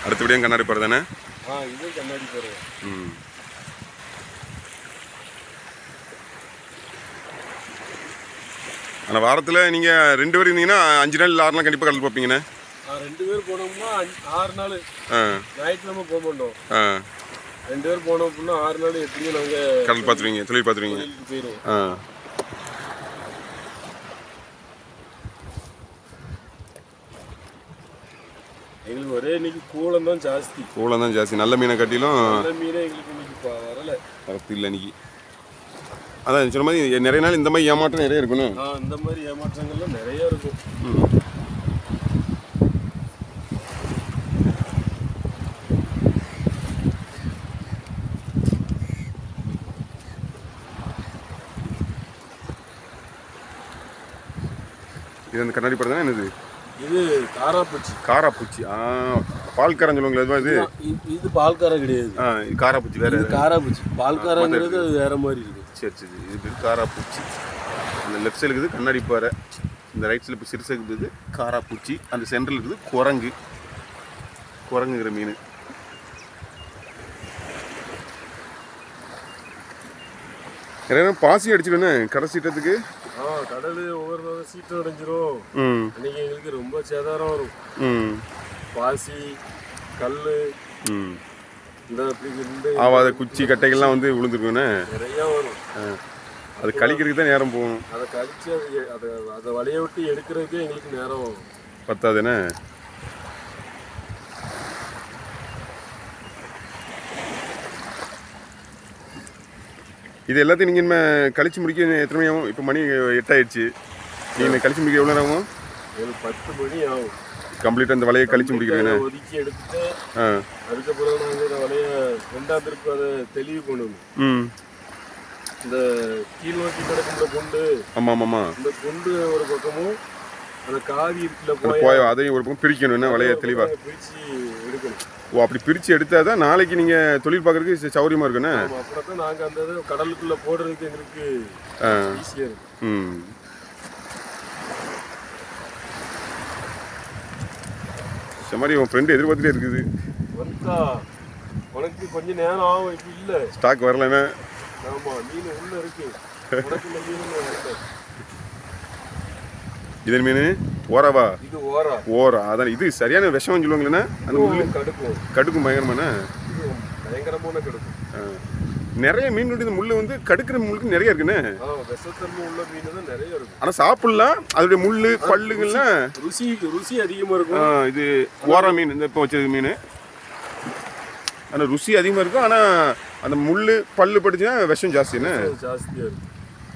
அடுத்தபடியும் கண்ணாடி பாறை தானே ஆ இது கண்ணாடி பாருங்க ம் ஆனால் வாரத்தில் நீங்கள் ரெண்டு பேர் இருந்தீங்கன்னா அஞ்சு நாள் இல்லை ஆறு நாள் கண்டிப்பாக கடல் பார்ப்பீங்கண்ணே ஆ ரெண்டு பேர் போனோம்னா அஞ்சு- ஆறு நாள் ஆ ஞாயிற்றுக்கிழமை போக மாட்டோம் ஆ ரெண்டு பேர் போனோம் அப்படின்னா ஆறு நாள் எப்படியும் நாங்கள் கடல் பார்த்துருவீங்க தொழில் பார்த்துருவீங்க கோயிலுக்கு போயிடுவோம் ஆ எங்களுக்கு ஒரே இன்னைக்கு கூலம் தான் ஜாஸ்தி கூலம் தான் ஜாஸ்தி நல்ல மீனை காட்டிலும் நல்ல மீனே எங்களுக்கு இன்னைக்கு ப- வரல வரத்து இல்லை இன்னைக்கு அதான் சொன்ன மாதிரி நிறைய நாள் இந்த மாதிரி ஏமாற்றம் நிறைய இருக்கணும் ஆ இந்த மாதிரி ஏமாற்றங்கள்லாம் நிறைய இருக்கும் இது அந்த கண்ணாடி படம் தானே என்னது இது காராப்பூச்சி காராப்பூச்சி ஆ பால்காரன் சொல்லுவாங்களே அதுவா இது இ- இது பால்காரா கிடையாது ஆ இது காராப்பூச்சி வேற இது காராப்பூச்சி பால்காராங்கிறது அது வேற மாதிரி இருக்கு சரி சரி இது பேர் காராப்பூச்சி அந்த லெஃப்ட் சைடு இருக்குது கண்ணாடி பாறை இந்த ரைட் சைடில் இப்போ சிறுசு இருக்குது காராப்பூச்சி அந்த சென்டரில் இருக்குது குரங்கு குரங்குங்கிற மீன் நிறைய பாசி அடிச்சிடுன்னு கடை சீட்டத்துக்கு ஆ கடல் ஒவ்வொரு நாளும் சீட்டு அடைஞ்சிரும் ம் அன்னைக்கு எங்களுக்கு ரொம்ப சேதாரம் வரும் ம் பாசி கல் ம் இந்த இப்படி இந்த ஆவாத குச்சி கட்டைகள்லாம் வந்து விழுந்துருக்குண்ணே நிறைய வரும் அது கழிக்கிறதுக்கு தான் நேரம் போகணும் அதை கழிச்சு அதை எ- அதை அதை வலைய விட்டு எடுக்கிறதுக்கே எங்களுக்கு நேரம் ஆகும் பத்தாதுண்ணே இது எல்லாத்தையும் நீங்கள் இனிமேல் கழிச்சு முடிக்க எத்தனை மணி ஆகும் இப்போ மணி எட்டாயிடுச்சு நீங்கள் கழிச்சு முடிக்க எவ்வளோ நேரம் ஆகும் எங்களுக்கு பத்து மணி ஆகும் கம்ப்ளீட்டாக அந்த வலையை கழிச்சு முடிக்கிறேண்ணே ஒதுக்கி எடுத்துட்டு ஆ அதுக்கப்புறம் நாங்கள் இந்த வலைய ரெண்டாம் திருப்பு அதை தெளிவு பண்ணணும் ம் இந்த கீழ் நோக்கி கிடக்கின்ற குண்டு ஆமாம் ஆமாம்மா இந்த குண்டு ஒரு பக்கமும் அந்த காவி இருக்குல்ல அந்த போய் போய் அதையும் ஒரு பக்கம் பிரிக்கணும் என்ன வலையை தெளிவாக பிரிச்சு எடுக்கணும் ஓ அப்படி பிரித்து எடுத்தால் தான் நாளைக்கு நீங்கள் தொழில் பார்க்குறதுக்கு சௌரியமாக இருக்குண்ணே ஆமா, அப்புறம் தான் நாங்கள் அந்த இதை கடலுக்குள்ள போடுறதுக்கு எங்களுக்கு ஆ ஈஸியாக இருக்கும் ம் இந்த மாதிரி உன் ஃப்ரெண்டு எதிர்பார்த்துட்டே இருக்குது வந்தா உனக்கு கொஞ்ச நேரம் ஆகும் இப்போ இல்லை ஸ்டாக் வரலன்னா ஆமா மீன் உள்ள இருக்கு உனக்கு இந்த மீன் இன்னும் வரல. இது மீன் ஓரவா இது ஓரா ஓரா அதான் இது சரியான விஷம் சொல்லுவாங்களேண்ணே அந்த முள்ளு இதுவும் கடுக்கும் கடுக்கும் பயங்கரமாண்ணே இது பயங்கரமான கடுக்கும் ஆ. நிறைய மீன் இந்த முள்ளு வந்து கடுக்கிற முள்ளுக்கு நிறைய இருக்குண்ணே ஆ விஷத்தன்மை உள்ள மீன் தான் நிறைய இருக்கும் ஆனால் சாப்பிடலாம் அதோடைய முள்ளு பல்லுகள்லாம் ருசி ருசி அதிகமா ஆ, இருக்கும் இது ஓரா மீன் இந்த இப்போ வச்சது மீன் ஆனால் ருசி அதிகமாக இருக்கும் ஆனால் அந்த முள்ளு பல்லு பட்டுச்சுன்னா விஷம் ஜாஸ்திண்ணே ஜாஸ்தியா இருக்கும்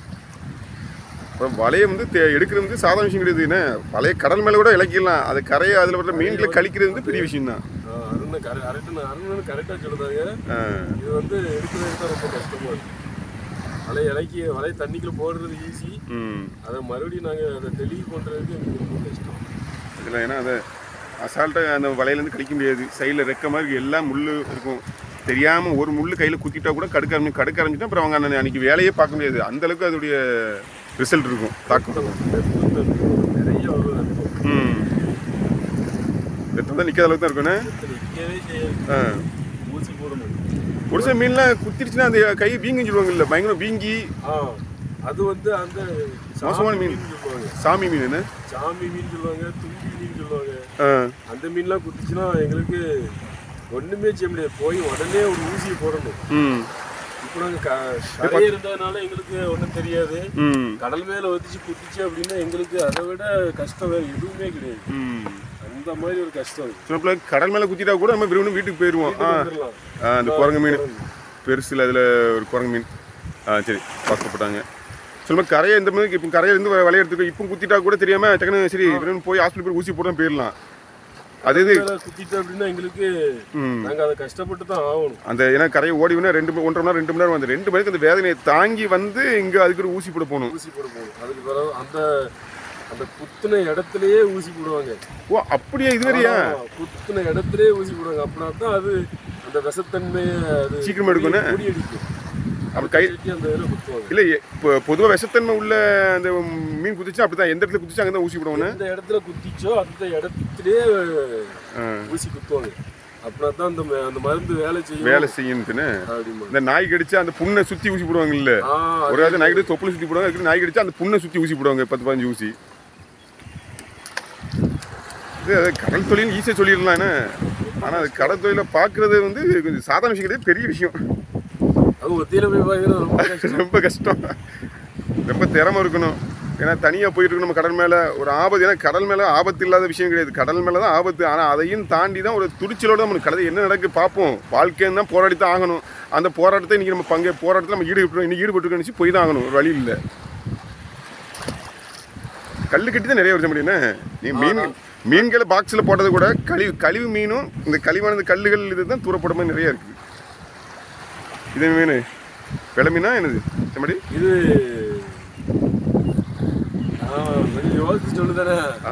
அப்புறம் வலையை வந்து தே- எடுக்கிறது வந்து சாதாரண விஷயம் கிடையாதுண்ணே வலையை கடல் மேலே கூட இலக்கிடலாம் அது கரையை அதில் வர மீன்களை கழிக்கிறது வந்து பெரிய விஷயம் தான் ஆ, அருண் கரெக்ட் அருண் அருண் கரெக்டாக சொல்லுதாங்க இது வந்து எடுக்கிறது தான் ரொம்ப கஷ்டமா இருக்கு வலை இலக்கி வலை தண்ணிக்குள்ள போடுறது ஈஸி ம் அதை மறுபடியும் நாங்கள் அதை தெளிவு பண்ணுறதுக்கு எங்களுக்கு ரொம்ப கஷ்டம் இதில் ஏன்னா அதை அசால்ட்டாக அந்த வலையிலேருந்து கடிக்க முடியாது சைடில் ரெக்க மாதிரி எல்லாம் முள் இருக்கும் தெரியாமல் ஒரு முள் கையில் குத்திட்டா கூட கடுக்க ஆரம்பி கடுக்க ஆரம்பிச்சுட்டா அப்புறம் அவங்க அந்த அன்னைக்கு வேலையே பார்க்க முடியாது அந்த அளவுக்கு அதோடைய ரிசல்ட் இருக்கும் தாக்கம் நிறைய வருவது இருக்கும் ம் ரத்தம் தான் நிற்காத அளவுக்கு தான் இருக்குண்ணே நிற்கவே செய்யாது ஆ ஊசி போடணும் ஒரு சில மீன்லாம் குத்திருச்சுன்னா அந்த கை வீங்குன்னு சொல்லுவாங்கல்ல பயங்கரம் வீங்கி ஆ அது வந்து அந்த மோசமான சாமி மீன். சொல்லுவாங்க சாமி மீன் என்ன சாமி மீன் சொல்லுவாங்க தும்பி மீன் சொல்லுவாங்க ஆ அந்த மீன்லாம் குத்துச்சுன்னா எங்களுக்கு ஒண்ணுமே செய்ய முடியாது போய் உடனே ஒரு ஊசியை போடணும் ம் இப்போ நாங்கள் க கரையே இருந்ததுனால எங்களுக்கு ஒன்றும் தெரியாது ம் கடல் மேலே வதிச்சு குத்திச்சு அப்படின்னா எங்களுக்கு அதை விட கஷ்டம் வேறு எதுவுமே கிடையாது ம் அந்த மாதிரி ஒரு கஷ்டம் இருக்கு சில கடல் மேலே குத்திட்டா கூட நம்ம விரும்பி வீட்டுக்கு போயிடுவோம் ஆ வந்துடலாம். ஆ, அந்த குரங்கு மீன் பெருசில் அதில் ஒரு குரங்கு மீன் ஆ சரி பார்க்கப்பட்டாங்க சொல்லுமா கரையை இந்த மாதிரி இப்போ கரையில இருந்து வலைய எடுத்துக்கோ இப்போ குத்திட்டா கூட தெரியாம டக்குனு சரி இவன் போய் ஹாஸ்பிட்டல் போய் ஊசி போட்டு போயிடலாம் அது இது மேல குத்திட்டு அப்படின்னா எங்களுக்கு ம் நாங்கள் அதை கஷ்டப்பட்டு தான் ஆகணும் அந்த ஏன்னா கரையை ஓடி வேணா ரெண்டு மணி- ஒன்றரை மணி நேரம் ரெண்டு மணி நேரம் வந்து ரெண்டு மணிக்கு அந்த வேதனையை தாங்கி வந்து இங்கே அதுக்கு ஒரு ஊசி போட போகணும் ஊசி போட போகணும் அதுக்கு பிறகு அந்த அந்த குத்துன இடத்துலயே ஊசி போடுவாங்க ஓ அப்படியா இது வரையா ஆமா, குத்துன இடத்துலயே ஊசி போடுவாங்க அப்படின்னா தான் அது அந்த விஷத்தன்மையை அது சீக்கிரமா எடுக்கும்னே? முறியடிக்கும் அப்படி கை கட்டி அந்த இதில் குத்துவாங்க இல்லை இப்போ பொதுவாக விஷத்தன்மை உள்ள அந்த மீன் குதிச்சா அப்படி தான் எந்த இடத்துல குதிச்சா அங்கே தான் ஊசி விடுவோன்னு எந்த இடத்துல குத்திச்சோ அந்த இடத்துலயே ஊசி குத்துவாங்க அப்படின்னா தான் அந்த ம- அந்த மருந்து வேலை செய்யும் வேலை செய்யணுதுன்னு அப்படிமா இந்த நாய் கடிச்சா அந்த புண்ணை சுற்றி ஊசி போடுவாங்கல்ல ஆ ஒரு வாரம் நாய் கடிச்சு தொப்புளை சுற்றி போடுவாங்க அதுக்கு நாய் கடிச்சா அந்த புண்ணை சுற்றி ஊசி போடுவாங்க பத்து பதினஞ்சு ஊசி இது அது கடல் தொழில் ஈஸியாக சொல்லிடலாம் என்ன ஆனால் அது கடல் தொழிலை பார்க்குறது வந்து கொஞ்சம் சாதாரண விஷயம் கிடையாது பெரிய விஷயம் அது ஒத்தியில போய் பார்க்கறது ரொம்ப கஷ்டம். ரொம்ப கஷ்டம் ரொம்ப திறமை இருக்கணும் ஏன்னா தனியாக போயிட்டு இருக்கணும் நம்ம கடல் மேலே ஒரு ஆபத்து ஏன்னா கடல் மேலே ஆபத்து இல்லாத விஷயம் கிடையாது கடல் மேலே தான் ஆபத்து ஆனால் அதையும் தாண்டி தான் ஒரு துடிச்சலோட நம்ம கடல் என்ன நடக்கு பார்ப்போம் வாழ்க்கைன்னு தான் போராடி தான் ஆகணும் அந்த போராட்டத்தை இன்றைக்கி நம்ம பங்கு போராட்டத்தில் நம்ம ஈடுபட்டு இன்னைக்கு ஈடுபட்டு போய் தான் ஆகணும் ஒரு வழி இல்லை கல் கட்டி தான் நிறைய வருஷம் முடியும்னா நீ மீன் மீன்களை பாக்ஸில் போட்டது கூட கழிவு கழிவு மீனும் இந்த கழிவானது கல்லுகள் இது தான் தூரப்பட மாதிரி நிறைய இருக்குது இது மீன் வெளை மீனா என்னது செம்மடி இது ஆ, கொஞ்சம் யோசிச்சு சொல்லுதானே ஆ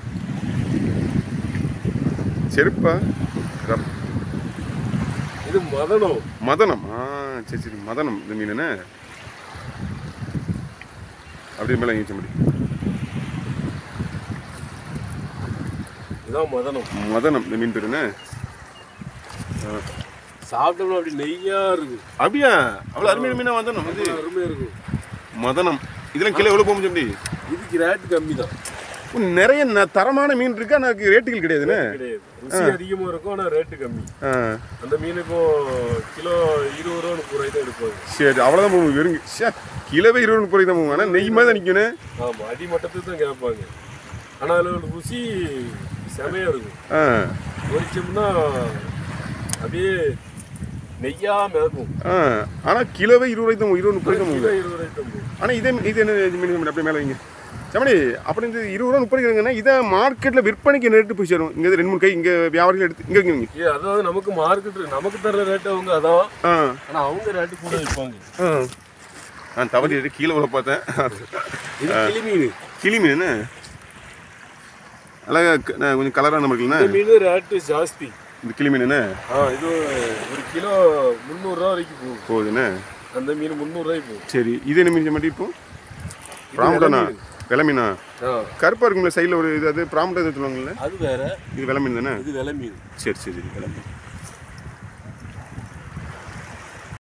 செருப்பா ரப்- இது மதனம் மதனம் ஆ சரி சரி மதனம் இந்த மீன் என்ன அப்படியே மேலே இங்கே செம்மடி இதுதான் மதனம் மதனம் இந்த மீன் பேர் என்ன சாப்பிட்டோம்னா அப்படி நெய்யா இருக்கு அப்படியா அவ்வளோ அருமையான மீனா மதனம் இது அருமையா இருக்கும் மதனம் இதெல்லாம் கிலோ எவ்வளோ போகும் செம்மடி இதுக்கு ரேட்டு கம்மி தான் நிறைய ந- தரமான மீன் இருக்கு ஆனால் அதுக்கு ரேட்டுகள் கிடையாதுண்ணே கிடையாது ருசி அதிகமா இருக்கும் ஆனா ரேட்டு கம்மி ஆ அந்த மீனுக்கும் கிலோ இருபது ரூபா முப்பது ரூபாய் தான் எடுப்பாங்க சரி அவ்வளோதான் போகும் வெறுங்க சே கிலோவே இருபது முப்பது தான் போகும் ஆனால் நெய் மாதிரி தான் நிற்கணும் ஆமா அடி மட்டத்துக்கு தான் கேட்பாங்க ஆனா அதுல ஒரு ருசி செமையா இருக்கும் ஆ பொரிச்சோம்னா அப்படியே நெய்யா மிதக்கும் ஆ ஆனால் கிலோவே இருபது ரூபாய் தான் போகும் இருபது முப்பது தான் போகும் கிலோ இருபது ரூபாய் தான் போகும் ஆனால் இதே இது என்ன இது மீன் மீன் அப்படியே மேலே வைங்க செமடி அப்படி இந்த இருபது ரூபா முப்பது ரூபாய்ங்கன்னா இதை மார்க்கெட்டில் விற்பனைக்கு என்ன ரேட்டு போய் சேரும் இங்கே ரெண்டு மூணு கை இங்கே வியாபாரிகள் எடுத்து இங்கே இங்கே ஏ அதாவது நமக்கு மார்க்கெட் நமக்கு தர்ற ரேட்டு அவங்க அதான் ஆ ஆனா அவங்க ரேட்டு கூட விற்பாங்க ஆ நான் தவறி எது கீழே உள்ள பார்த்தேன் இது கிளி மீன் கிளி மீன் என்ன அழகா க- நான் கொஞ்சம் கலராக நம்ம இருக்குல்ல இந்த மீன் ரேட்டு ஜாஸ்தி இந்த கிளி மீன் என்ன ஆ இது ஒரு கிலோ முந்நூறுரூவா வரைக்கும் போகும் போகுதுண்ணே அந்த மீன் முந்நூறுரூவாய்க்கு போகும் சரி இது என்ன மீன் செம்மட்டி இப்போ பிராமட்டனா வெலை மீனா ஆ கருப்பாக இருக்கும்ல சைடில் ஒரு இது அது பிராமட்டா இது சொல்லுவாங்கல்ல அது வேற இது வெலை மீன் தானே இது விலை மீன் சரி சரி சரி வெலை மீன்